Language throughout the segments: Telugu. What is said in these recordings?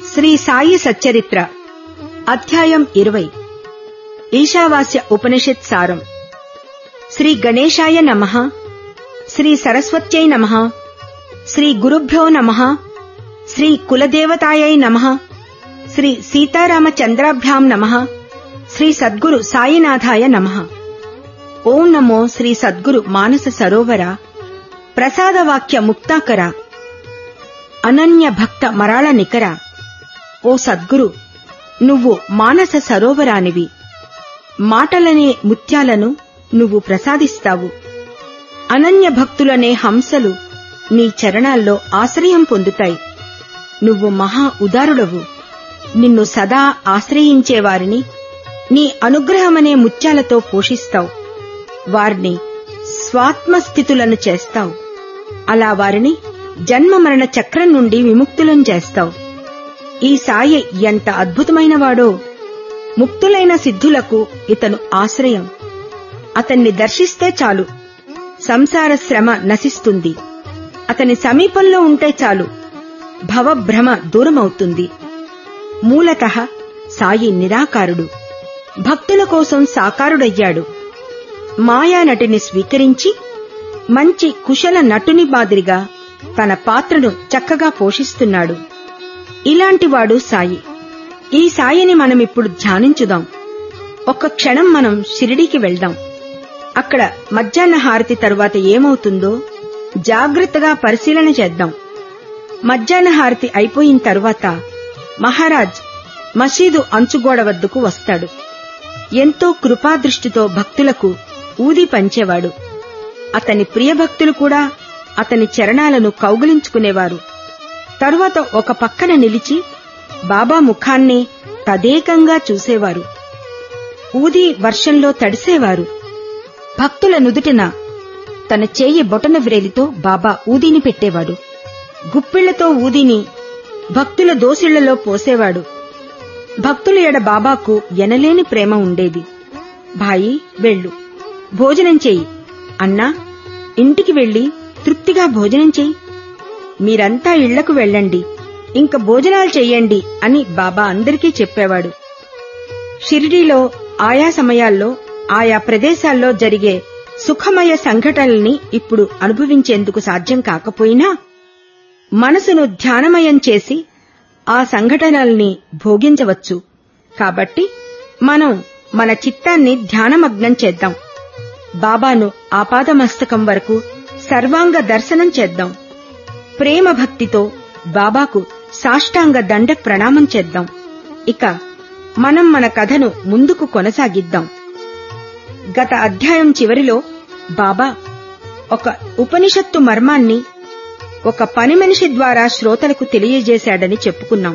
శ్రీ సాయి సచ్చరిత్ర అధ్యాయం ఇరవై ఈశావాస్య ఉపనిషత్ సారం శ్రీ గణేశాయ నమ శ్రీ సరస్వత్యై నమ శ్రీ గురుభ్యో నమ శ్రీ కులదేవతాయై నమ శ్రీ సీతారామచంద్రాభ్యాం నమ శ్రీ సద్గురు సాయినాథాయ నమ ఓం నమో శ్రీ సద్గురు మానస సరోవర ప్రసాదవాక్య ముక్తాకర అనన్య భక్త మరాళ నికర ఓ సద్గురు నువ్వు మానస సరోవరానివి మాటలనే ముత్యాలను నువ్వు ప్రసాదిస్తావు అనన్య భక్తులనే హంసలు నీ చరణాల్లో ఆశ్రయం పొందుతాయి నువ్వు మహా ఉదారుడవు నిన్ను సదా ఆశ్రయించేవారిని నీ అనుగ్రహమనే ముత్యాలతో పోషిస్తావు వారిని స్వాత్మస్థితులను చేస్తావు అలా వారిని జన్మ మరణ చక్రం నుండి విముక్తులను చేస్తావు ఈ సాయి ఎంత అద్భుతమైనవాడో ముక్తులైన సిద్ధులకు ఇతను ఆశ్రయం అతన్ని దర్శిస్తే చాలు సంసార శ్రమ నశిస్తుంది అతని సమీపంలో ఉంటే చాలు భవభ్రమ దూరమవుతుంది మూలత సాయి నిరాకారుడు భక్తుల కోసం సాకారుడయ్యాడు మాయా నటిని స్వీకరించి మంచి కుశల నటుని మాదిరిగా తన పాత్రను చక్కగా పోషిస్తున్నాడు ఇలాంటివాడు సాయి ఈ సాయిని మనమిప్పుడు ధ్యానించుదాం ఒక్క క్షణం మనం షిరిడీకి వెళ్దాం అక్కడ మధ్యాహ్న హారతి తరువాత ఏమవుతుందో జాగ్రత్తగా పరిశీలన చేద్దాం మధ్యాహ్న హారతి అయిపోయిన తరువాత మహారాజ్ మసీదు అంచుగోడ వద్దకు వస్తాడు ఎంతో కృపాదృష్టితో భక్తులకు ఊది పంచేవాడు అతని ప్రియభక్తులు కూడా అతని చరణాలను కౌగిలించుకునేవారు తరువాత ఒక పక్కన నిలిచి బాబా ముఖాన్ని తదేకంగా చూసేవారు ఊది వర్షంలో తడిసేవారు భక్తుల నుదుటిన తన చేయి బొటన వ్రేలితో బాబా ఊదిని పెట్టేవాడు గుప్పిళ్లతో ఊదిని భక్తుల దోసిళ్లలో పోసేవాడు భక్తుల ఎడ బాబాకు ఎనలేని ప్రేమ ఉండేది భాయి వెళ్ళు భోజనం చెయ్యి అన్నా ఇంటికి వెళ్లి తృప్తిగా భోజనం చెయ్యి మీరంతా ఇళ్లకు వెళ్ళండి ఇంక భోజనాలు చెయ్యండి అని బాబా అందరికీ చెప్పేవాడు షిరిడీలో ఆయా సమయాల్లో ఆయా ప్రదేశాల్లో జరిగే సుఖమయ సంఘటనల్ని ఇప్పుడు అనుభవించేందుకు సాధ్యం కాకపోయినా మనసును ధ్యానమయం చేసి ఆ సంఘటనల్ని భోగించవచ్చు కాబట్టి మనం మన చిత్తాన్ని ధ్యానమగ్నం చేద్దాం బాబాను ఆపాదమస్తకం వరకు సర్వాంగ దర్శనం చేద్దాం ప్రేమ భక్తితో బాబాకు సాష్టాంగ దండ ప్రణామం చేద్దాం ఇక మనం మన కథను ముందుకు కొనసాగిద్దాం గత అధ్యాయం చివరిలో బాబా ఒక ఉపనిషత్తు మర్మాన్ని ఒక పని మనిషి ద్వారా శ్రోతలకు తెలియజేశాడని చెప్పుకున్నాం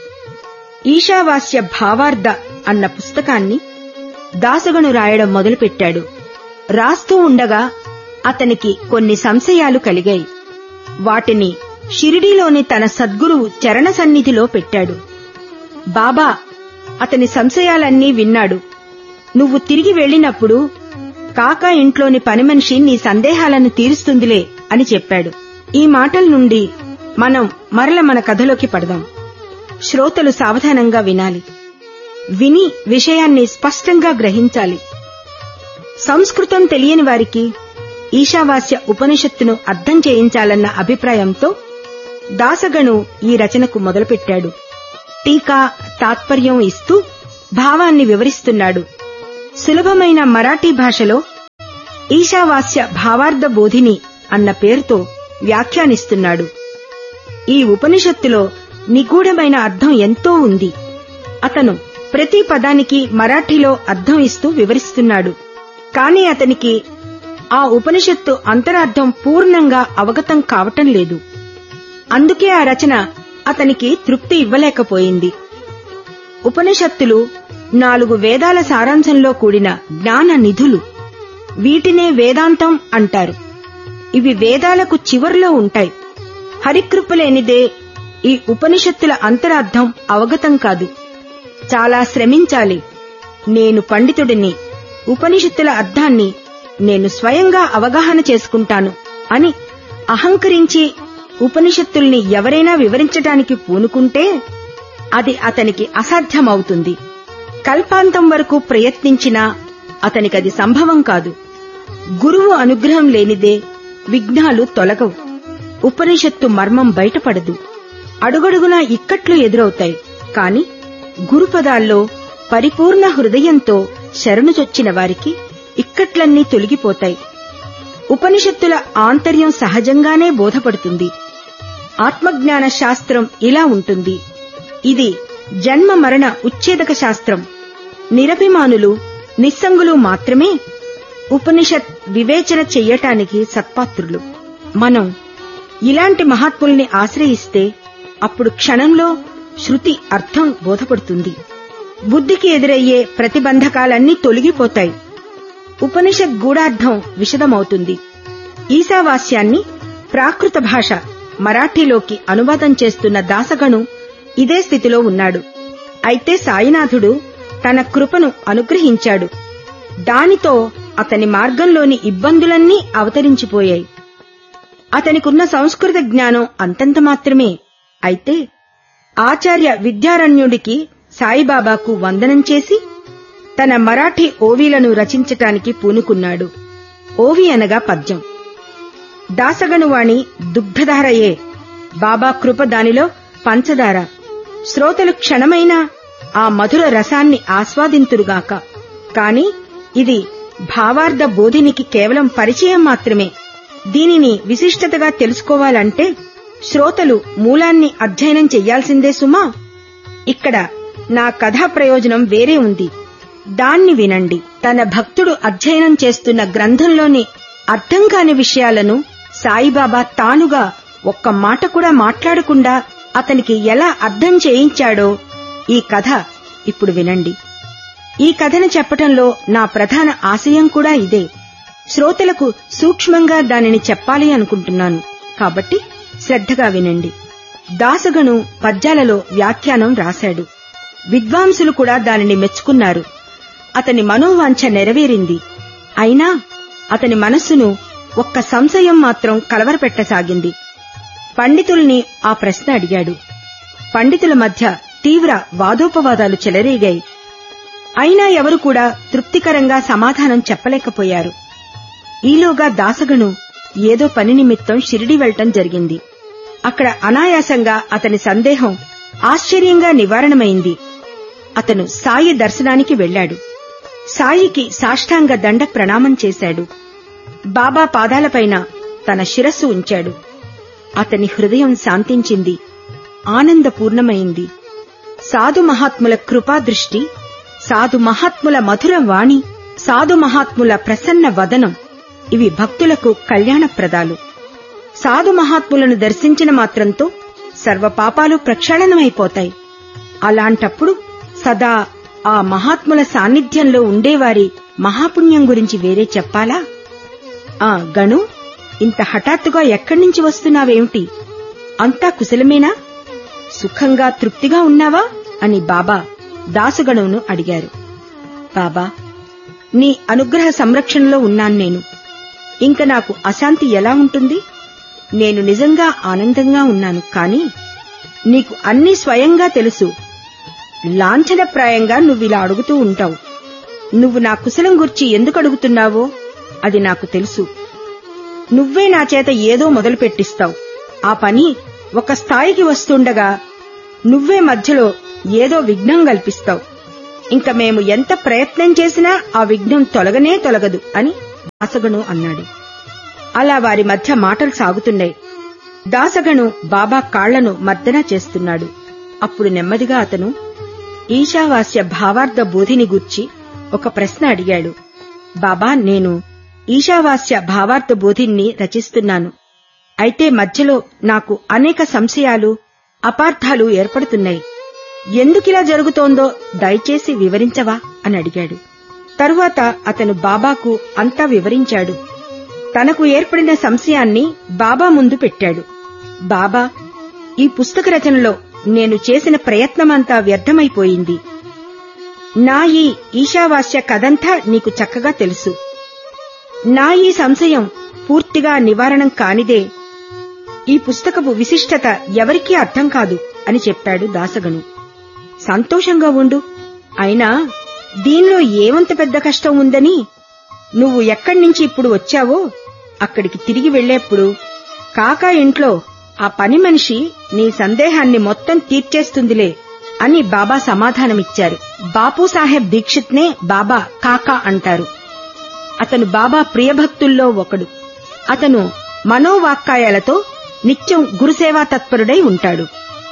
ఈశావాస్య భావార్ధ అన్న పుస్తకాన్ని దాసగను రాయడం మొదలుపెట్టాడు రాస్తూ ఉండగా అతనికి కొన్ని సంశయాలు కలిగాయి వాటిని షిరిడీలోని తన సద్గురువు చరణ సన్నిధిలో పెట్టాడు బాబా అతని సంశయాలన్నీ విన్నాడు నువ్వు తిరిగి వెళ్ళినప్పుడు కాక ఇంట్లోని పని మనిషి నీ సందేహాలను తీరుస్తుందిలే అని చెప్పాడు ఈ మాటల నుండి మనం మరల మన కథలోకి పడదాం శ్రోతలు సావధానంగా వినాలి విని విషయాన్ని స్పష్టంగా గ్రహించాలి సంస్కృతం తెలియని వారికి ఈశావాస్య ఉపనిషత్తును అర్థం చేయించాలన్న అభిప్రాయంతో దాసగను ఈ రచనకు మొదలుపెట్టాడు టీకా తాత్పర్యం ఇస్తూ భావాన్ని వివరిస్తున్నాడు సులభమైన మరాఠీ భాషలో ఈశావాస్య భావార్థ బోధిని అన్న పేరుతో వ్యాఖ్యానిస్తున్నాడు ఈ ఉపనిషత్తులో నిగూఢమైన అర్థం ఎంతో ఉంది అతను ప్రతి పదానికి మరాఠీలో అర్థం ఇస్తూ వివరిస్తున్నాడు కాని అతనికి ఆ ఉపనిషత్తు అంతరార్థం పూర్ణంగా అవగతం కావటం లేదు అందుకే ఆ రచన అతనికి తృప్తి ఇవ్వలేకపోయింది ఉపనిషత్తులు నాలుగు వేదాల సారాంశంలో కూడిన జ్ఞాన నిధులు వీటినే వేదాంతం అంటారు ఇవి వేదాలకు చివర్లో ఉంటాయి హరికృపలేనిదే ఈ ఉపనిషత్తుల అంతరార్థం అవగతం కాదు చాలా శ్రమించాలి నేను పండితుడిని ఉపనిషత్తుల అర్థాన్ని నేను స్వయంగా అవగాహన చేసుకుంటాను అని అహంకరించి ఉపనిషత్తుల్ని ఎవరైనా వివరించటానికి పూనుకుంటే అది అతనికి అసాధ్యమవుతుంది కల్పాంతం వరకు ప్రయత్నించినా అతనికది సంభవం కాదు గురువు అనుగ్రహం లేనిదే విఘ్నాలు తొలగవు ఉపనిషత్తు మర్మం బయటపడదు అడుగడుగునా ఇక్కట్లు ఎదురవుతాయి కాని గురుపదాల్లో పరిపూర్ణ హృదయంతో శరణుచొచ్చిన వారికి ఇక్కట్లన్నీ తొలగిపోతాయి ఉపనిషత్తుల ఆంతర్యం సహజంగానే బోధపడుతుంది ఆత్మజ్ఞాన శాస్త్రం ఇలా ఉంటుంది ఇది జన్మ మరణ ఉచ్ఛేదక శాస్త్రం నిరభిమానులు నిస్సంగులు మాత్రమే ఉపనిషత్ వివేచన చెయ్యటానికి సత్పాత్రులు మనం ఇలాంటి మహాత్ముల్ని ఆశ్రయిస్తే అప్పుడు క్షణంలో శృతి అర్థం బోధపడుతుంది బుద్ధికి ఎదురయ్యే ప్రతిబంధకాలన్నీ తొలగిపోతాయి ఉపనిషత్ గూఢార్థం విశదమవుతుంది ఈశావాస్యాన్ని ప్రాకృత భాష మరాఠీలోకి అనువాదం చేస్తున్న దాసగణు ఇదే స్థితిలో ఉన్నాడు అయితే సాయినాథుడు తన కృపను అనుగ్రహించాడు దానితో అతని మార్గంలోని ఇబ్బందులన్నీ అవతరించిపోయాయి అతనికున్న సంస్కృత జ్ఞానం అంతంత మాత్రమే అయితే ఆచార్య విద్యారణ్యుడికి సాయిబాబాకు వందనం చేసి తన మరాఠీ ఓవీలను రచించటానికి పూనుకున్నాడు ఓవి అనగా పద్యం దాసగణువాణి దుగ్ధధారయే బాబా కృప దానిలో పంచదార శ్రోతలు క్షణమైన ఆ మధుర రసాన్ని ఆస్వాదింతురుగాక కాని ఇది భావార్థ బోధినికి కేవలం పరిచయం మాత్రమే దీనిని విశిష్టతగా తెలుసుకోవాలంటే శ్రోతలు మూలాన్ని అధ్యయనం చెయ్యాల్సిందే సుమా ఇక్కడ నా కథా ప్రయోజనం వేరే ఉంది దాన్ని వినండి తన భక్తుడు అధ్యయనం చేస్తున్న గ్రంథంలోని అర్థం కాని విషయాలను సాయిబాబా తానుగా ఒక్క మాట కూడా మాట్లాడకుండా అతనికి ఎలా అర్థం చేయించాడో ఈ కథ ఇప్పుడు వినండి ఈ కథను చెప్పటంలో నా ప్రధాన ఆశయం కూడా ఇదే శ్రోతలకు సూక్ష్మంగా దానిని చెప్పాలి అనుకుంటున్నాను కాబట్టి శ్రద్ధగా వినండి దాసగను పద్యాలలో వ్యాఖ్యానం రాశాడు విద్వాంసులు కూడా దానిని మెచ్చుకున్నారు అతని మనోవాంఛ నెరవేరింది అయినా అతని మనస్సును ఒక్క సంశయం మాత్రం కలవరపెట్టసాగింది పండితుల్ని ఆ ప్రశ్న అడిగాడు పండితుల మధ్య తీవ్ర వాదోపవాదాలు చెలరేగాయి అయినా ఎవరు కూడా తృప్తికరంగా సమాధానం చెప్పలేకపోయారు ఈలోగా దాసగను ఏదో పని నిమిత్తం షిరిడి వెళ్లటం జరిగింది అక్కడ అనాయాసంగా అతని సందేహం ఆశ్చర్యంగా నివారణమైంది అతను సాయి దర్శనానికి వెళ్లాడు సాయికి సాష్టాంగ దండ ప్రణామం చేశాడు బాబా పాదాలపైన తన శిరస్సు ఉంచాడు అతని హృదయం శాంతించింది ఆనందపూర్ణమైంది సాధు మహాత్ముల కృపాదృష్టి సాధు మహాత్ముల మధుర వాణి సాధు మహాత్ముల ప్రసన్న వదనం ఇవి భక్తులకు కళ్యాణప్రదాలు సాధు మహాత్ములను దర్శించిన మాత్రంతో సర్వ పాపాలు ప్రక్షాళనమైపోతాయి అలాంటప్పుడు సదా ఆ మహాత్ముల సాన్నిధ్యంలో ఉండేవారి మహాపుణ్యం గురించి వేరే చెప్పాలా ఆ గణు ఇంత హఠాత్తుగా ఎక్కడి నుంచి వస్తున్నావేమిటి అంతా కుశలమేనా సుఖంగా తృప్తిగా ఉన్నావా అని బాబా దాసుగణువును అడిగారు బాబా నీ అనుగ్రహ సంరక్షణలో ఉన్నాను నేను ఇంక నాకు అశాంతి ఎలా ఉంటుంది నేను నిజంగా ఆనందంగా ఉన్నాను కాని నీకు అన్ని స్వయంగా తెలుసు లాంఛనప్రాయంగా నువ్విలా అడుగుతూ ఉంటావు నువ్వు నా కుశలం గుర్చి ఎందుకు అడుగుతున్నావో అది నాకు తెలుసు నువ్వే నా చేత ఏదో మొదలు పెట్టిస్తావు ఆ పని ఒక స్థాయికి వస్తుండగా నువ్వే మధ్యలో ఏదో విఘ్నం కల్పిస్తావు ఇంక మేము ఎంత ప్రయత్నం చేసినా ఆ విఘ్నం తొలగనే తొలగదు అని దాసగను అన్నాడు అలా వారి మధ్య మాటలు సాగుతున్నాయి దాసగను బాబా కాళ్లను మర్దన చేస్తున్నాడు అప్పుడు నెమ్మదిగా అతను ఈశావాస్య భావార్థ బోధిని గూర్చి ఒక ప్రశ్న అడిగాడు బాబా నేను ఈశావాస్య భావార్థ బోధిని రచిస్తున్నాను అయితే మధ్యలో నాకు అనేక సంశయాలు అపార్థాలు ఏర్పడుతున్నాయి ఎందుకిలా జరుగుతోందో దయచేసి వివరించవా అని అడిగాడు తరువాత అతను బాబాకు అంతా వివరించాడు తనకు ఏర్పడిన సంశయాన్ని బాబా ముందు పెట్టాడు బాబా ఈ పుస్తక రచనలో నేను చేసిన ప్రయత్నమంతా వ్యర్థమైపోయింది నా ఈ ఈశావాస్య కథంతా నీకు చక్కగా తెలుసు నా ఈ సంశయం పూర్తిగా నివారణం కానిదే ఈ పుస్తకపు విశిష్టత ఎవరికీ అర్థం కాదు అని చెప్పాడు దాసగను సంతోషంగా ఉండు అయినా దీనిలో ఏమంత పెద్ద కష్టం ఉందని నువ్వు ఎక్కడి నుంచి ఇప్పుడు వచ్చావో అక్కడికి తిరిగి వెళ్ళేప్పుడు కాకా ఇంట్లో ఆ పని మనిషి నీ సందేహాన్ని మొత్తం తీర్చేస్తుందిలే అని బాబా సమాధానమిచ్చారు బాపు సాహెబ్ దీక్షిత్నే బాబా కాకా అంటారు అతను బాబా ప్రియభక్తుల్లో ఒకడు అతను మనోవాక్కాయాలతో నిత్యం గురుసేవా తత్పరుడై ఉంటాడు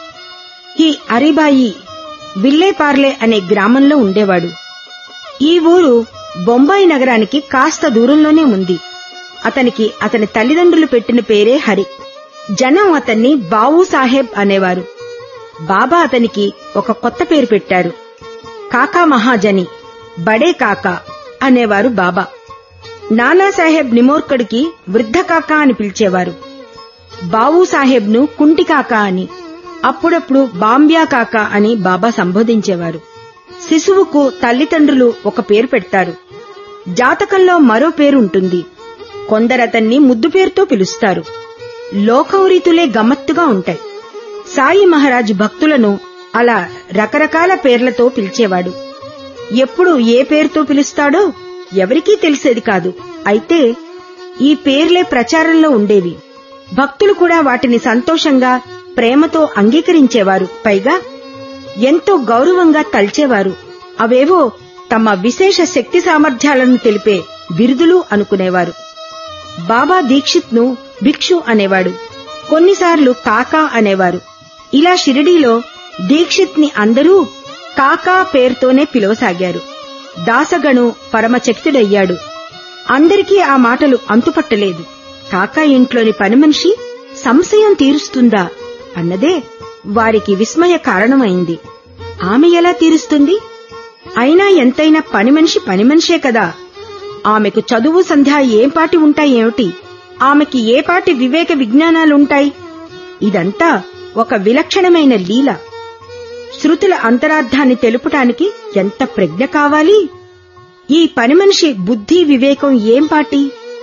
ఈ అరిబాయి విల్లేపార్లే అనే గ్రామంలో ఉండేవాడు ఈ ఊరు బొంబాయి నగరానికి కాస్త దూరంలోనే ఉంది అతనికి అతని తల్లిదండ్రులు పెట్టిన పేరే హరి జనం అతన్ని బావు సాహెబ్ అనేవారు బాబా అతనికి ఒక కొత్త పేరు పెట్టారు కాకా మహాజని బడే కాకా అనేవారు బాబా నానాసాహెబ్ నిమోర్కడికి వృద్ధ కాకా అని పిలిచేవారు బావు సాహెబ్ను కుంటి కాకా అని అప్పుడప్పుడు బాంబ్యా కాకా అని బాబా సంబోధించేవారు శిశువుకు తల్లిదండ్రులు ఒక పేరు పెడతారు జాతకంలో మరో పేరు ఉంటుంది కొందరతన్ని ముద్దు పేరుతో పిలుస్తారు లోకం రీతులే గమ్మత్తుగా ఉంటాయి సాయి మహారాజు భక్తులను అలా రకరకాల పేర్లతో పిలిచేవాడు ఎప్పుడు ఏ పేరుతో పిలుస్తాడో ఎవరికీ తెలిసేది కాదు అయితే ఈ పేర్లే ప్రచారంలో ఉండేవి భక్తులు కూడా వాటిని సంతోషంగా ప్రేమతో అంగీకరించేవారు పైగా ఎంతో గౌరవంగా తల్చేవారు అవేవో తమ విశేష శక్తి సామర్థ్యాలను తెలిపే బిరుదులు అనుకునేవారు బాబా దీక్షిత్ను భిక్షు అనేవాడు కొన్నిసార్లు కాకా అనేవారు ఇలా షిరిడీలో దీక్షిత్ని అందరూ కాకా పేరుతోనే పిలవసాగారు దాసగణు పరమచక్తుడయ్యాడు అందరికీ ఆ మాటలు అంతుపట్టలేదు కాకా ఇంట్లోని పనిమనిషి సంశయం తీరుస్తుందా అన్నదే వారికి విస్మయ కారణమైంది ఆమె ఎలా తీరుస్తుంది అయినా ఎంతైనా పని మనిషి పని మనిషే కదా ఆమెకు చదువు సంధ్య ఏం పాటి ఉంటాయేమిటి ఆమెకి ఏ పాటి వివేక విజ్ఞానాలుంటాయి ఇదంతా ఒక విలక్షణమైన లీల శృతుల అంతరార్థాన్ని తెలుపటానికి ఎంత ప్రజ్ఞ కావాలి ఈ పని మనిషి బుద్ధి వివేకం ఏం పాటి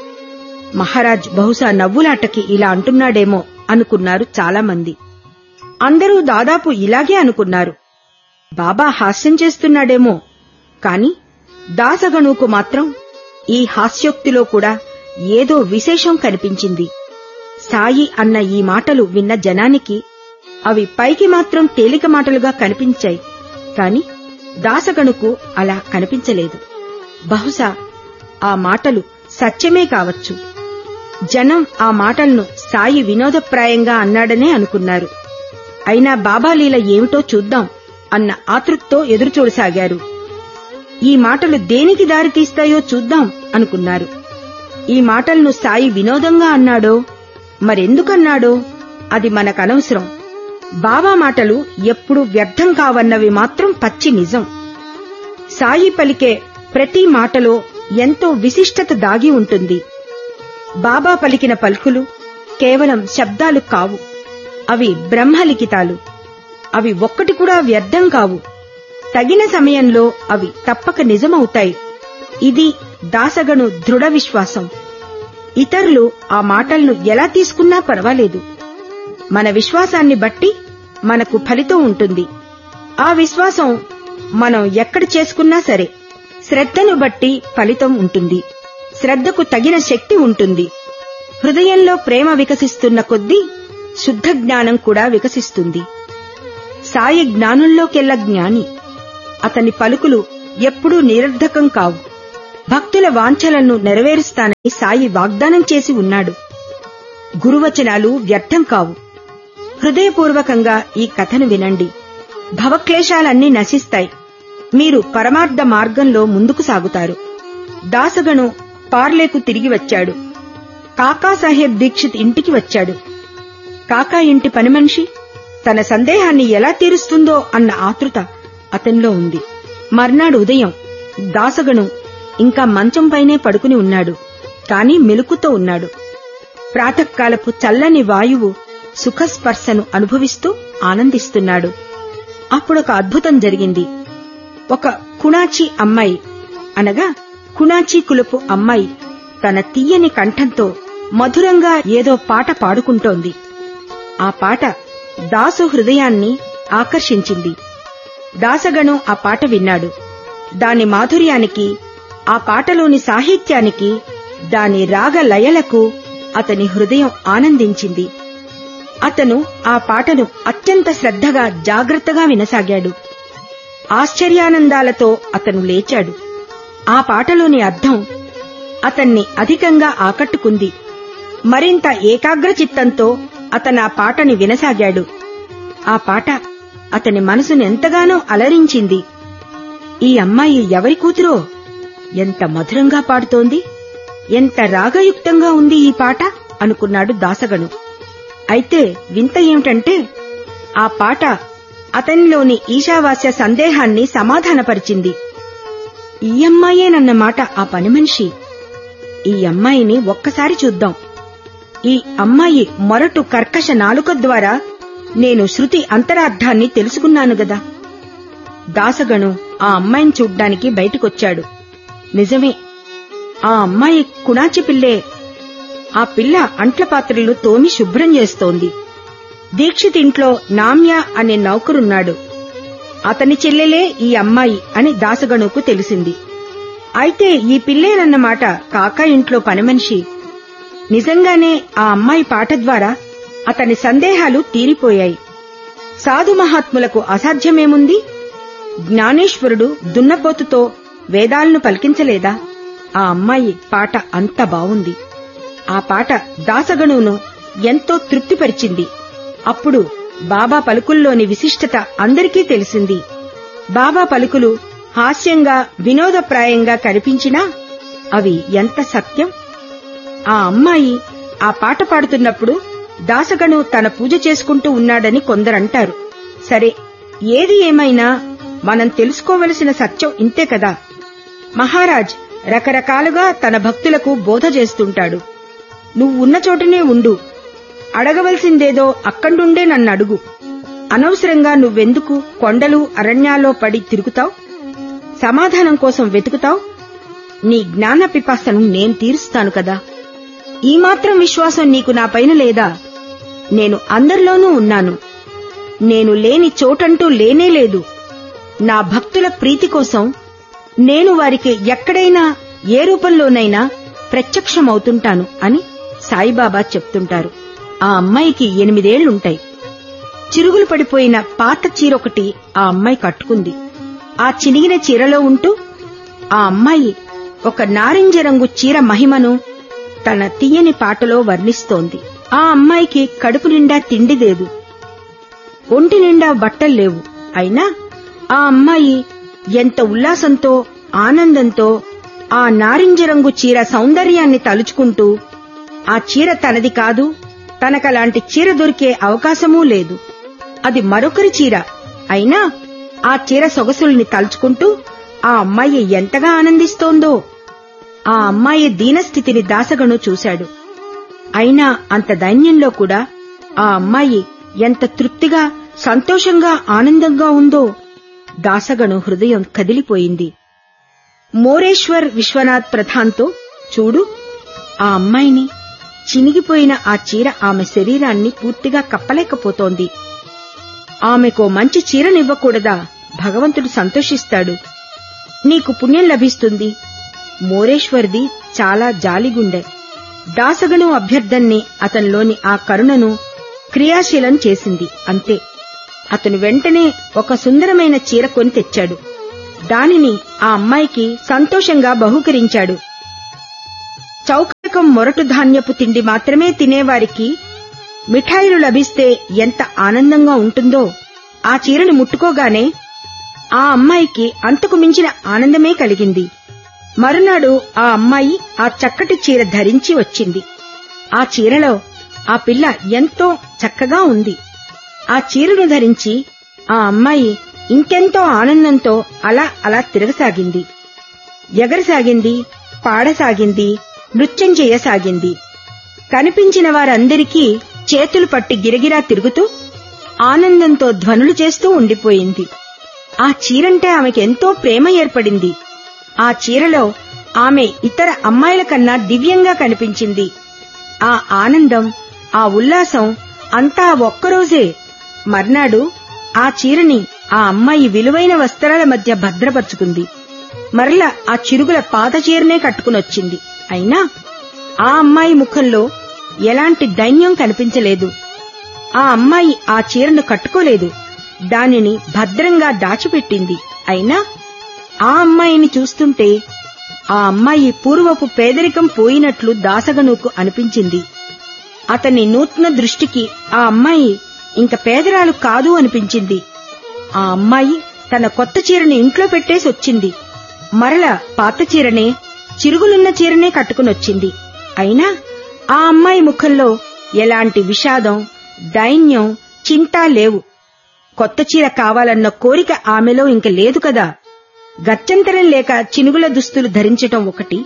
మహారాజ్ బహుశా నవ్వులాటకి ఇలా అంటున్నాడేమో అనుకున్నారు చాలామంది అందరూ దాదాపు ఇలాగే అనుకున్నారు బాబా హాస్యం చేస్తున్నాడేమో కాని దాసగణుకు మాత్రం ఈ హాస్యోక్తిలో కూడా ఏదో విశేషం కనిపించింది సాయి అన్న ఈ మాటలు విన్న జనానికి అవి పైకి మాత్రం తేలిక మాటలుగా కనిపించాయి కాని దాసగణుకు అలా కనిపించలేదు బహుశా ఆ మాటలు సత్యమే కావచ్చు జనం ఆ మాటలను సాయి వినోదప్రాయంగా అన్నాడనే అనుకున్నారు అయినా బాబా లీల ఏమిటో చూద్దాం అన్న ఆతృక్తో ఎదురుచూడసాగారు ఈ మాటలు దేనికి దారితీస్తాయో చూద్దాం అనుకున్నారు ఈ మాటలను సాయి వినోదంగా అన్నాడో మరెందుకన్నాడో అది మనకనవసరం బాబా మాటలు ఎప్పుడు వ్యర్థం కావన్నవి మాత్రం పచ్చి నిజం సాయి పలికే ప్రతి మాటలో ఎంతో విశిష్టత దాగి ఉంటుంది బాబా పలికిన పలుకులు కేవలం శబ్దాలు కావు అవి బ్రహ్మలిఖితాలు అవి ఒక్కటి కూడా వ్యర్థం కావు తగిన సమయంలో అవి తప్పక నిజమవుతాయి ఇది దాసగను దృఢ విశ్వాసం ఇతరులు ఆ మాటలను ఎలా తీసుకున్నా పర్వాలేదు మన విశ్వాసాన్ని బట్టి మనకు ఫలితం ఉంటుంది ఆ విశ్వాసం మనం ఎక్కడ చేసుకున్నా సరే శ్రద్ధను బట్టి ఫలితం ఉంటుంది శ్రద్ధకు తగిన శక్తి ఉంటుంది హృదయంలో ప్రేమ వికసిస్తున్న కొద్దీ శుద్ధ జ్ఞానం కూడా వికసిస్తుంది సాయి జ్ఞానుల్లోకెల్ల జ్ఞాని అతని పలుకులు ఎప్పుడూ నిరర్ధకం కావు భక్తుల వాంఛలను నెరవేరుస్తానని సాయి వాగ్దానం చేసి ఉన్నాడు గురువచనాలు వ్యర్థం కావు హృదయపూర్వకంగా ఈ కథను వినండి భవక్లేశాలన్నీ నశిస్తాయి మీరు పరమార్థ మార్గంలో ముందుకు సాగుతారు దాసగను పార్లేకు తిరిగి వచ్చాడు కాకాసాహెబ్ దీక్షిత్ ఇంటికి వచ్చాడు కాకా ఇంటి పనిమనిషి తన సందేహాన్ని ఎలా తీరుస్తుందో అన్న ఆతృత అతనిలో ఉంది మర్నాడు ఉదయం దాసగను ఇంకా మంచంపైనే పడుకుని ఉన్నాడు కాని మెలుకుతో ఉన్నాడు ప్రాతకాలపు చల్లని వాయువు సుఖస్పర్శను అనుభవిస్తూ ఆనందిస్తున్నాడు అప్పుడొక అద్భుతం జరిగింది ఒక కుణాచి అమ్మాయి అనగా కుణాచి కులపు అమ్మాయి తన తీయని కంఠంతో మధురంగా ఏదో పాట పాడుకుంటోంది ఆ పాట దాసు హృదయాన్ని ఆకర్షించింది దాసగణు ఆ పాట విన్నాడు దాని మాధుర్యానికి ఆ పాటలోని సాహిత్యానికి దాని రాగ లయలకు అతని హృదయం ఆనందించింది అతను ఆ పాటను అత్యంత శ్రద్ధగా జాగ్రత్తగా వినసాగాడు ఆశ్చర్యానందాలతో అతను లేచాడు ఆ పాటలోని అర్థం అతన్ని అధికంగా ఆకట్టుకుంది మరింత ఏకాగ్ర చిత్తంతో అతను ఆ పాటని వినసాగాడు ఆ పాట అతని మనసును ఎంతగానో అలరించింది ఈ అమ్మాయి ఎవరి కూతురో ఎంత మధురంగా పాడుతోంది ఎంత రాగయుక్తంగా ఉంది ఈ పాట అనుకున్నాడు దాసగను అయితే వింత ఏమిటంటే ఆ పాట అతనిలోని ఈశావాస్య సందేహాన్ని సమాధానపరిచింది ఈ అమ్మాయేనన్నమాట ఆ పని మనిషి ఈ అమ్మాయిని ఒక్కసారి చూద్దాం ఈ అమ్మాయి మొరటు కర్కశ నాలుక ద్వారా నేను శృతి అంతరార్థాన్ని తెలుసుకున్నాను గదా దాసగను ఆ అమ్మాయిని చూడ్డానికి బయటికొచ్చాడు నిజమే ఆ అమ్మాయి కుణాచి పిల్లే ఆ పిల్ల అంట్ల పాత్రలు తోమి శుభ్రం చేస్తోంది దీక్షిత్ ఇంట్లో నామ్య అనే నౌకరున్నాడు అతని చెల్లెలే ఈ అమ్మాయి అని దాసగణుకు తెలిసింది అయితే ఈ పిల్లేనన్నమాట కాక ఇంట్లో పనిమనిషి నిజంగానే ఆ అమ్మాయి పాట ద్వారా అతని సందేహాలు తీరిపోయాయి సాధు మహాత్ములకు అసాధ్యమేముంది జ్ఞానేశ్వరుడు దున్నపోతుతో వేదాలను పలికించలేదా ఆ అమ్మాయి పాట అంత బావుంది ఆ పాట దాసగణువును ఎంతో తృప్తిపరిచింది అప్పుడు బాబా పలుకుల్లోని విశిష్టత అందరికీ తెలిసింది బాబా పలుకులు హాస్యంగా వినోదప్రాయంగా కనిపించినా అవి ఎంత సత్యం ఆ అమ్మాయి ఆ పాట పాడుతున్నప్పుడు దాసగణు తన పూజ చేసుకుంటూ ఉన్నాడని కొందరంటారు సరే ఏది ఏమైనా మనం తెలుసుకోవలసిన సత్యం ఇంతే కదా మహారాజ్ రకరకాలుగా తన భక్తులకు బోధ చేస్తుంటాడు నువ్వున్న చోటనే ఉండు అడగవలసిందేదో అక్కడుండే నన్ను అడుగు అనవసరంగా నువ్వెందుకు కొండలు అరణ్యాల్లో పడి తిరుగుతావు సమాధానం కోసం వెతుకుతావు నీ జ్ఞాన పిపాసను నేను తీరుస్తాను కదా ఈ మాత్రం విశ్వాసం నీకు నా పైన లేదా నేను అందరిలోనూ ఉన్నాను నేను లేని చోటంటూ లేనే లేదు నా భక్తుల ప్రీతి కోసం నేను వారికి ఎక్కడైనా ఏ రూపంలోనైనా ప్రత్యక్షమవుతుంటాను అని సాయిబాబా చెప్తుంటారు ఆ అమ్మాయికి ఎనిమిదేళ్లుంటాయి చిరుగులు పడిపోయిన పాత చీరొకటి ఆ అమ్మాయి కట్టుకుంది ఆ చినిగిన చీరలో ఉంటూ ఆ అమ్మాయి ఒక నారింజ రంగు చీర మహిమను తన తీయని పాటలో వర్ణిస్తోంది ఆ అమ్మాయికి కడుపు నిండా తిండి లేదు ఒంటి నిండా బట్టలు లేవు అయినా ఆ అమ్మాయి ఎంత ఉల్లాసంతో ఆనందంతో ఆ నారింజ రంగు చీర సౌందర్యాన్ని తలుచుకుంటూ ఆ చీర తనది కాదు తనకలాంటి చీర దొరికే అవకాశమూ లేదు అది మరొకరి చీర అయినా ఆ చీర సొగసుల్ని తలుచుకుంటూ ఆ అమ్మాయి ఎంతగా ఆనందిస్తోందో ఆ అమ్మాయి దీనస్థితిని దాసగను చూశాడు అయినా అంత దైన్యంలో కూడా ఆ అమ్మాయి ఎంత తృప్తిగా సంతోషంగా ఆనందంగా ఉందో దాసగను హృదయం కదిలిపోయింది మోరేశ్వర్ విశ్వనాథ్ ప్రధాన్తో చూడు ఆ అమ్మాయిని చినిగిపోయిన ఆ చీర ఆమె శరీరాన్ని పూర్తిగా కప్పలేకపోతోంది ఆమెకో మంచి చీరనివ్వకూడదా భగవంతుడు సంతోషిస్తాడు నీకు పుణ్యం లభిస్తుంది మోరేశ్వర్ది చాలా జాలిగుండె దాసగను అభ్యర్థన్ని అతనిలోని ఆ కరుణను క్రియాశీలం చేసింది అంతే అతను వెంటనే ఒక సుందరమైన చీర కొని తెచ్చాడు దానిని ఆ అమ్మాయికి సంతోషంగా బహుకరించాడు చౌకకం మొరటు ధాన్యపు తిండి మాత్రమే తినేవారికి మిఠాయిలు లభిస్తే ఎంత ఆనందంగా ఉంటుందో ఆ చీరను ముట్టుకోగానే ఆ అమ్మాయికి అంతకు మించిన ఆనందమే కలిగింది మరునాడు ఆ అమ్మాయి ఆ చక్కటి చీర ధరించి వచ్చింది ఆ చీరలో ఆ పిల్ల ఎంతో చక్కగా ఉంది ఆ చీరను ధరించి ఆ అమ్మాయి ఇంకెంతో ఆనందంతో అలా అలా తిరగసాగింది ఎగరసాగింది పాడసాగింది నృత్యం చేయసాగింది కనిపించిన వారందరికీ చేతులు పట్టి గిరగిరా తిరుగుతూ ఆనందంతో ధ్వనులు చేస్తూ ఉండిపోయింది ఆ చీరంటే ఆమెకెంతో ప్రేమ ఏర్పడింది ఆ చీరలో ఆమె ఇతర అమ్మాయిల కన్నా దివ్యంగా కనిపించింది ఆ ఆనందం ఆ ఉల్లాసం అంతా ఒక్కరోజే మర్నాడు ఆ చీరని ఆ అమ్మాయి విలువైన వస్త్రాల మధ్య భద్రపరుచుకుంది మరల ఆ చిరుగుల పాత చీరనే కట్టుకునొచ్చింది అయినా ఆ అమ్మాయి ముఖంలో ఎలాంటి దైన్యం కనిపించలేదు ఆ అమ్మాయి ఆ చీరను కట్టుకోలేదు దానిని భద్రంగా దాచిపెట్టింది అయినా ఆ అమ్మాయిని చూస్తుంటే ఆ అమ్మాయి పూర్వపు పేదరికం పోయినట్లు దాసగనుకు అనిపించింది అతని నూతన దృష్టికి ఆ అమ్మాయి ఇంక పేదరాలు కాదు అనిపించింది ఆ అమ్మాయి తన కొత్త చీరని ఇంట్లో పెట్టేసి వచ్చింది మరల పాత చీరనే చిరుగులున్న చీరనే కట్టుకునొచ్చింది అయినా ఆ అమ్మాయి ముఖంలో ఎలాంటి విషాదం దైన్యం చింత లేవు కొత్త చీర కావాలన్న కోరిక ఆమెలో ఇంక లేదు కదా గత్యంతరం లేక చినుగుల దుస్తులు ధరించటం ఒకటి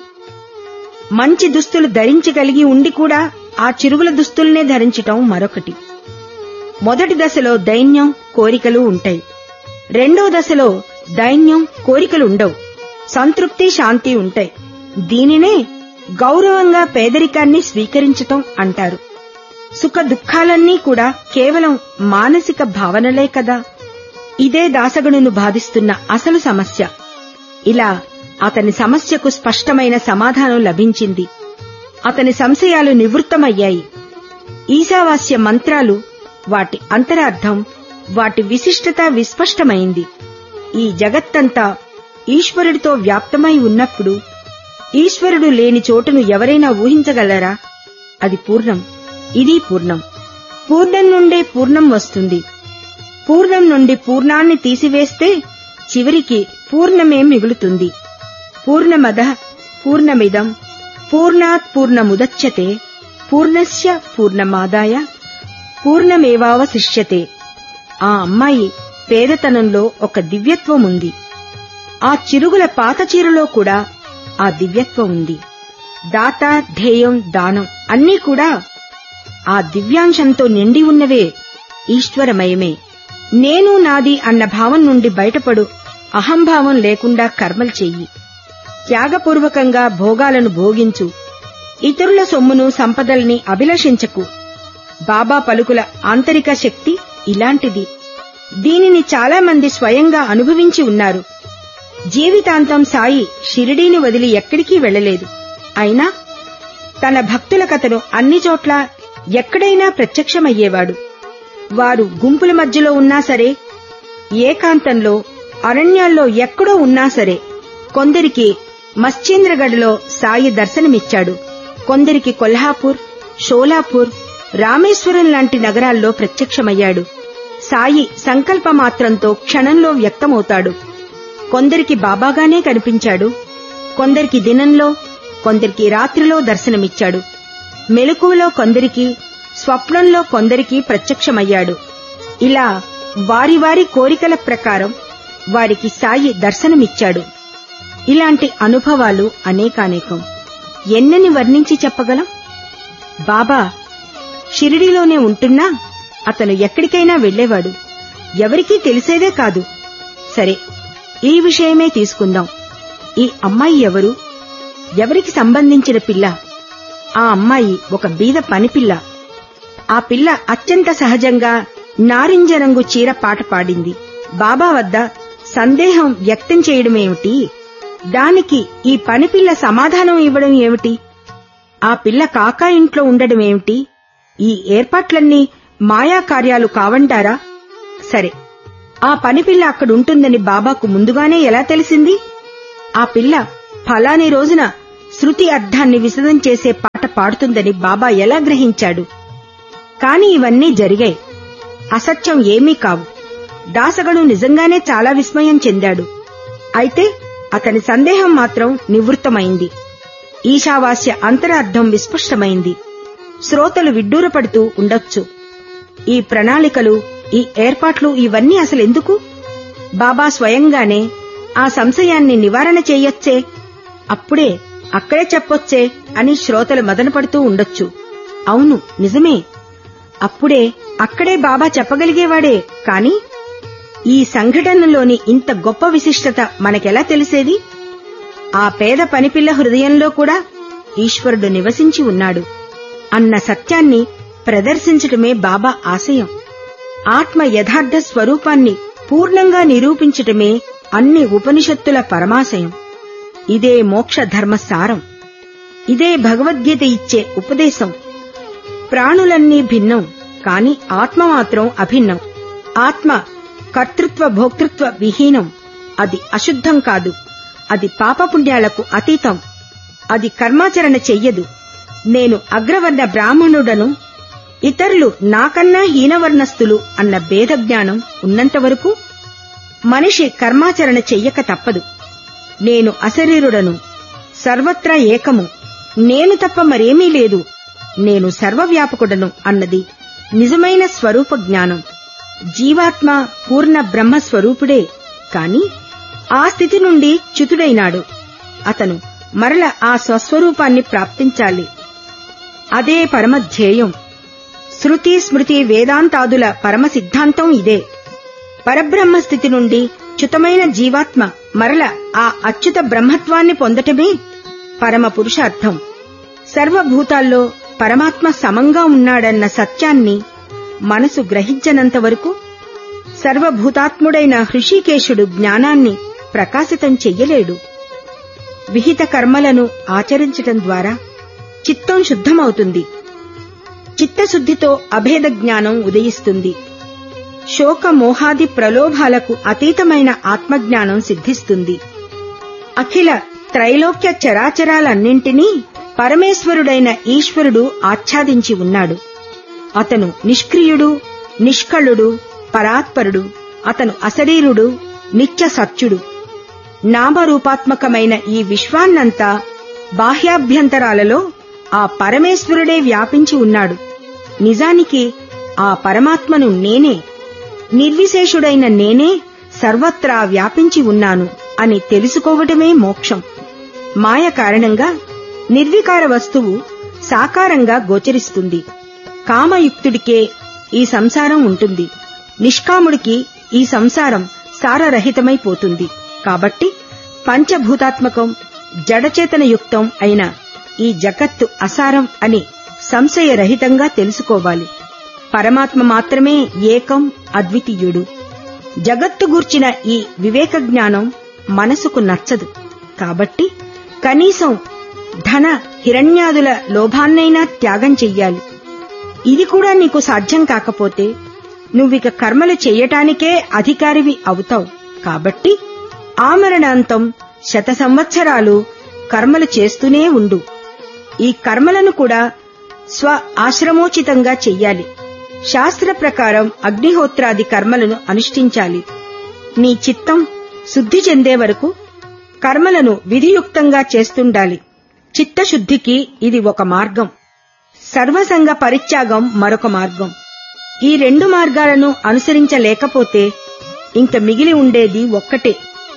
మంచి దుస్తులు ధరించగలిగి ఉండి కూడా ఆ చిరుగుల దుస్తుల్నే ధరించటం మరొకటి మొదటి దశలో దైన్యం కోరికలు ఉంటాయి రెండో దశలో దైన్యం కోరికలు ఉండవు సంతృప్తి శాంతి ఉంటాయి దీనినే గౌరవంగా పేదరికాన్ని స్వీకరించటం అంటారు సుఖ దుఃఖాలన్నీ కూడా కేవలం మానసిక భావనలే కదా ఇదే దాసగణును బాధిస్తున్న అసలు సమస్య ఇలా అతని సమస్యకు స్పష్టమైన సమాధానం లభించింది అతని సంశయాలు నివృత్తమయ్యాయి ఈశావాస్య మంత్రాలు వాటి అంతరార్థం వాటి విశిష్టత విస్పష్టమైంది ఈ జగత్తంతా ఈశ్వరుడితో వ్యాప్తమై ఉన్నప్పుడు ఈశ్వరుడు లేని చోటును ఎవరైనా ఊహించగలరా అది పూర్ణం ఇది పూర్ణం పూర్ణం నుండే పూర్ణం వస్తుంది పూర్ణం నుండి పూర్ణాన్ని తీసివేస్తే చివరికి పూర్ణమే మిగులుతుంది పూర్ణమద పూర్ణమిదం పూర్ణాత్ పూర్ణముదచ్యతే పూర్ణస్య పూర్ణమాదాయ పూర్ణమేవావశిష్యతే ఆ అమ్మాయి పేదతనంలో ఒక దివ్యత్వం ఉంది ఆ చిరుగుల పాత చీరలో కూడా ఆ దివ్యత్వం ఉంది దాత ధ్యేయం దానం అన్నీ కూడా ఆ దివ్యాంశంతో నిండి ఉన్నవే ఈశ్వరమయమే నేను నాది అన్న భావం నుండి బయటపడు అహంభావం లేకుండా కర్మలు చెయ్యి త్యాగపూర్వకంగా భోగాలను భోగించు ఇతరుల సొమ్మును సంపదల్ని అభిలషించకు బాబా పలుకుల ఆంతరిక శక్తి ఇలాంటిది దీనిని చాలా మంది స్వయంగా అనుభవించి ఉన్నారు జీవితాంతం సాయి షిరిడీని వదిలి ఎక్కడికి వెళ్లలేదు అయినా తన భక్తుల కథను అన్ని చోట్ల ఎక్కడైనా ప్రత్యక్షమయ్యేవాడు వారు గుంపుల మధ్యలో ఉన్నా సరే ఏకాంతంలో అరణ్యాల్లో ఎక్కడో ఉన్నా సరే కొందరికి మశ్చేంద్రగఢ్లో సాయి దర్శనమిచ్చాడు కొందరికి కొల్హాపూర్ షోలాపూర్ రామేశ్వరం లాంటి నగరాల్లో ప్రత్యక్షమయ్యాడు సాయి సంకల్పమాత్రంతో క్షణంలో వ్యక్తమవుతాడు కొందరికి బాబాగానే కనిపించాడు కొందరికి దినంలో కొందరికి రాత్రిలో దర్శనమిచ్చాడు మెలకువలో కొందరికి స్వప్నంలో కొందరికి ప్రత్యక్షమయ్యాడు ఇలా వారి వారి కోరికల ప్రకారం వారికి సాయి దర్శనమిచ్చాడు ఇలాంటి అనుభవాలు అనేకానేకం ఎన్నని వర్ణించి చెప్పగలం బాబా షిరిడీలోనే ఉంటున్నా అతను ఎక్కడికైనా వెళ్లేవాడు ఎవరికీ తెలిసేదే కాదు సరే ఈ విషయమే తీసుకుందాం ఈ అమ్మాయి ఎవరు ఎవరికి సంబంధించిన పిల్ల ఆ అమ్మాయి ఒక బీద పనిపిల్ల ఆ పిల్ల అత్యంత సహజంగా నారింజ రంగు చీర పాట పాడింది బాబా వద్ద సందేహం వ్యక్తం చేయడమేమిటి దానికి ఈ పనిపిల్ల సమాధానం ఇవ్వడం ఏమిటి ఆ పిల్ల కాకా ఇంట్లో ఉండడమేమిటి ఈ ఏర్పాట్లన్నీ మాయా కార్యాలు కావంటారా సరే ఆ పనిపిల్ల అక్కడుంటుందని బాబాకు ముందుగానే ఎలా తెలిసింది ఆ పిల్ల ఫలాని రోజున శృతి అర్థాన్ని విశదం చేసే పాట పాడుతుందని బాబా ఎలా గ్రహించాడు కాని ఇవన్నీ జరిగాయి అసత్యం ఏమీ కావు దాసగడు నిజంగానే చాలా విస్మయం చెందాడు అయితే అతని సందేహం మాత్రం నివృత్తమైంది ఈశావాస్య అంతరార్థం విస్పష్టమైంది శ్రోతలు విడ్డూరపడుతూ ఉండొచ్చు ఈ ప్రణాళికలు ఈ ఏర్పాట్లు ఇవన్నీ అసలెందుకు బాబా స్వయంగానే ఆ సంశయాన్ని నివారణ చేయొచ్చే అప్పుడే అక్కడే చెప్పొచ్చే అని శ్రోతలు మదనపడుతూ ఉండొచ్చు అవును నిజమే అప్పుడే అక్కడే బాబా చెప్పగలిగేవాడే కాని ఈ సంఘటనలోని ఇంత గొప్ప విశిష్టత మనకెలా తెలిసేది ఆ పేద పనిపిల్ల హృదయంలో కూడా ఈశ్వరుడు నివసించి ఉన్నాడు అన్న సత్యాన్ని ప్రదర్శించటమే బాబా ఆశయం ఆత్మ యథార్థ స్వరూపాన్ని పూర్ణంగా నిరూపించటమే అన్ని ఉపనిషత్తుల పరమాశయం ఇదే మోక్ష ధర్మ సారం ఇదే భగవద్గీత ఇచ్చే ఉపదేశం ప్రాణులన్నీ భిన్నం కాని ఆత్మ మాత్రం అభిన్నం ఆత్మ కర్తృత్వ భోక్తృత్వ విహీనం అది అశుద్ధం కాదు అది పాపపుణ్యాలకు అతీతం అది కర్మాచరణ చెయ్యదు నేను అగ్రవర్ణ బ్రాహ్మణుడను ఇతరులు నాకన్నా హీనవర్ణస్థులు అన్న భేద జ్ఞానం ఉన్నంత వరకు మనిషి కర్మాచరణ చెయ్యక తప్పదు నేను అశరీరుడను సర్వత్రా ఏకము నేను తప్ప మరేమీ లేదు నేను సర్వవ్యాపకుడను అన్నది నిజమైన స్వరూప జ్ఞానం జీవాత్మ పూర్ణ బ్రహ్మ స్వరూపుడే కాని ఆ స్థితి నుండి చ్యుతుడైనాడు అతను మరల ఆ స్వస్వరూపాన్ని ప్రాప్తించాలి అదే పరమధ్యేయం శృతి స్మృతి వేదాంతాదుల పరమ సిద్ధాంతం ఇదే పరబ్రహ్మ స్థితి నుండి చ్యుతమైన జీవాత్మ మరల ఆ అచ్యుత బ్రహ్మత్వాన్ని పొందటమే పరమ పురుషార్థం సర్వభూతాల్లో పరమాత్మ సమంగా ఉన్నాడన్న సత్యాన్ని మనసు గ్రహించనంత వరకు సర్వభూతాత్ముడైన హృషికేశుడు జ్ఞానాన్ని ప్రకాశితం చెయ్యలేడు విహిత కర్మలను ఆచరించటం ద్వారా చిత్తం శుద్ధమవుతుంది చిత్తశుద్ధితో అభేద జ్ఞానం ఉదయిస్తుంది శోక మోహాది ప్రలోభాలకు అతీతమైన ఆత్మజ్ఞానం సిద్ధిస్తుంది అఖిల త్రైలోక్య చరాచరాలన్నింటినీ పరమేశ్వరుడైన ఈశ్వరుడు ఆచ్ఛాదించి ఉన్నాడు అతను నిష్క్రియుడు నిష్కళుడు పరాత్పరుడు అతను అశరీరుడు నిత్య సత్యుడు నామరూపాత్మకమైన ఈ విశ్వాన్నంతా బాహ్యాభ్యంతరాలలో ఆ పరమేశ్వరుడే వ్యాపించి ఉన్నాడు నిజానికి ఆ పరమాత్మను నేనే నిర్విశేషుడైన నేనే సర్వత్రా వ్యాపించి ఉన్నాను అని తెలుసుకోవటమే మోక్షం మాయ కారణంగా నిర్వికార వస్తువు సాకారంగా గోచరిస్తుంది కామయుక్తుడికే ఈ సంసారం ఉంటుంది నిష్కాముడికి ఈ సంసారం సారరహితమైపోతుంది కాబట్టి పంచభూతాత్మకం జడచేతన యుక్తం అయిన ఈ జగత్తు అసారం అని సంశయరహితంగా తెలుసుకోవాలి పరమాత్మ మాత్రమే ఏకం అద్వితీయుడు జగత్తు గూర్చిన ఈ వివేక జ్ఞానం మనసుకు నచ్చదు కాబట్టి కనీసం ధన హిరణ్యాదుల లోభాన్నైనా త్యాగం చెయ్యాలి ఇది కూడా నీకు సాధ్యం కాకపోతే నువ్విక కర్మలు చెయ్యటానికే అధికారివి అవుతావు కాబట్టి ఆమరణాంతం శత సంవత్సరాలు కర్మలు చేస్తూనే ఉండు ఈ కర్మలను కూడా స్వ ఆశ్రమోచితంగా చెయ్యాలి శాస్త్ర ప్రకారం అగ్నిహోత్రాది కర్మలను అనుష్ఠించాలి నీ చిత్తం శుద్ధి చెందే వరకు కర్మలను విధియుక్తంగా చేస్తుండాలి చిత్తశుద్ధికి ఇది ఒక మార్గం సర్వసంగ పరిత్యాగం మరొక మార్గం ఈ రెండు మార్గాలను అనుసరించలేకపోతే ఇంక మిగిలి ఉండేది ఒక్కటే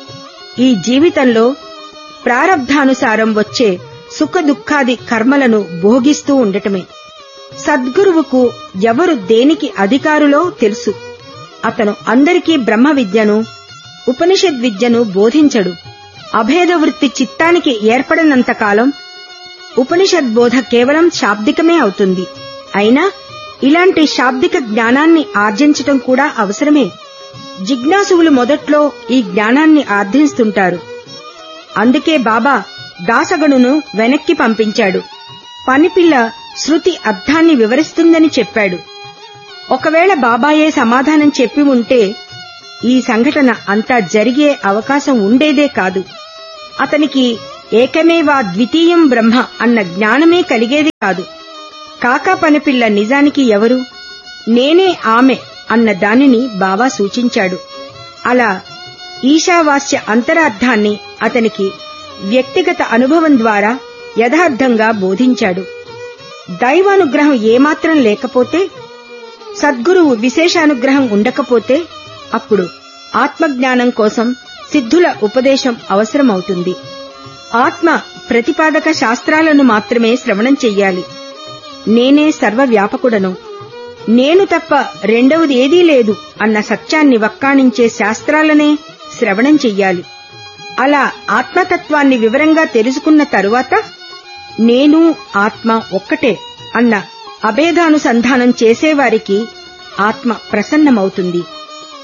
ఈ జీవితంలో ప్రారబ్ధానుసారం వచ్చే సుఖ దుఃఖాది కర్మలను భోగిస్తూ ఉండటమే సద్గురువుకు ఎవరు దేనికి అధికారులో తెలుసు అతను అందరికీ బ్రహ్మ విద్యను ఉపనిషద్ విద్యను బోధించడు అభేద వృత్తి చిత్తానికి ఏర్పడినంతకాలం ఉపనిషద్ బోధ కేవలం శాబ్దికమే అవుతుంది అయినా ఇలాంటి శాబ్దిక జ్ఞానాన్ని ఆర్జించటం కూడా అవసరమే జిజ్ఞాసువులు మొదట్లో ఈ జ్ఞానాన్ని ఆర్జిస్తుంటారు అందుకే బాబా దాసగణును వెనక్కి పంపించాడు పనిపిల్ల శృతి అర్థాన్ని వివరిస్తుందని చెప్పాడు ఒకవేళ బాబాయే సమాధానం చెప్పి ఉంటే ఈ సంఘటన అంతా జరిగే అవకాశం ఉండేదే కాదు అతనికి ఏకమేవా ద్వితీయం బ్రహ్మ అన్న జ్ఞానమే కలిగేది కాదు కాకా పనిపిల్ల నిజానికి ఎవరు నేనే ఆమె అన్న దానిని బాబా సూచించాడు అలా ఈశావాస్య అంతరార్థాన్ని అతనికి వ్యక్తిగత అనుభవం ద్వారా యథార్థంగా బోధించాడు దైవానుగ్రహం ఏమాత్రం లేకపోతే సద్గురువు విశేషానుగ్రహం ఉండకపోతే అప్పుడు ఆత్మజ్ఞానం కోసం సిద్ధుల ఉపదేశం అవసరమవుతుంది ఆత్మ ప్రతిపాదక శాస్త్రాలను మాత్రమే శ్రవణం చెయ్యాలి నేనే సర్వవ్యాపకుడను నేను తప్ప రెండవది ఏదీ లేదు అన్న సత్యాన్ని వక్కాణించే శాస్త్రాలనే శ్రవణం చెయ్యాలి అలా ఆత్మతత్వాన్ని వివరంగా తెలుసుకున్న తరువాత నేను ఆత్మ ఒక్కటే అన్న అభేదానుసంధానం చేసేవారికి ఆత్మ ప్రసన్నమవుతుంది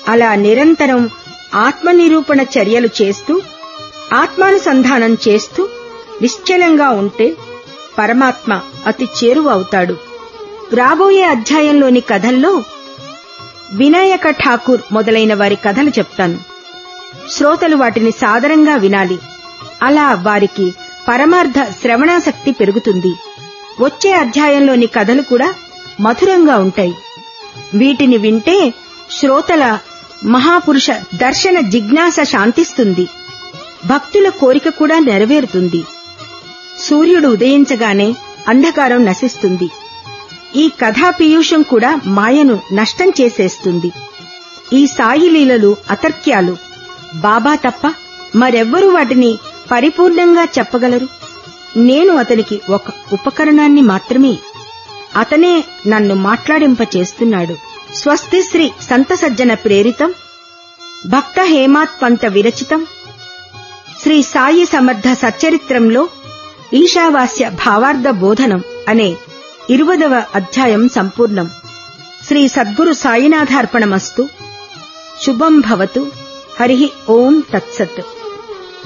అలా నిరంతరం ఆత్మనిరూపణ చర్యలు చేస్తూ ఆత్మానుసంధానం చేస్తూ నిశ్చలంగా ఉంటే పరమాత్మ అతి చేరువ అవుతాడు రాబోయే అధ్యాయంలోని కథల్లో వినాయక ఠాకూర్ మొదలైన వారి కథలు చెప్తాను శ్రోతలు వాటిని సాదరంగా వినాలి అలా వారికి పరమార్థ శ్రవణాసక్తి పెరుగుతుంది వచ్చే అధ్యాయంలోని కథలు కూడా మధురంగా ఉంటాయి వీటిని వింటే శ్రోతల మహాపురుష దర్శన జిజ్ఞాస శాంతిస్తుంది భక్తుల కోరిక కూడా నెరవేరుతుంది సూర్యుడు ఉదయించగానే అంధకారం నశిస్తుంది ఈ కథా పీయూషం కూడా మాయను నష్టం చేసేస్తుంది ఈ సాయి లీలలు అతర్క్యాలు బాబా తప్ప మరెవ్వరూ వాటిని పరిపూర్ణంగా చెప్పగలరు నేను అతనికి ఒక ఉపకరణాన్ని మాత్రమే అతనే నన్ను మాట్లాడింప చేస్తున్నాడు స్వస్తి శ్రీ సంత సజ్జన ప్రేరితం భక్త హేమాత్ పంత విరచితం శ్రీ సాయి సమర్థ సచ్చరిత్రంలో ఈశావాస్య భావార్థ బోధనం అనే ఇరువదవ అధ్యాయం సంపూర్ణం శ్రీ సద్గురు సాయినాథార్పణమస్తు శుభం భవతు హరి ఓం తత్సత్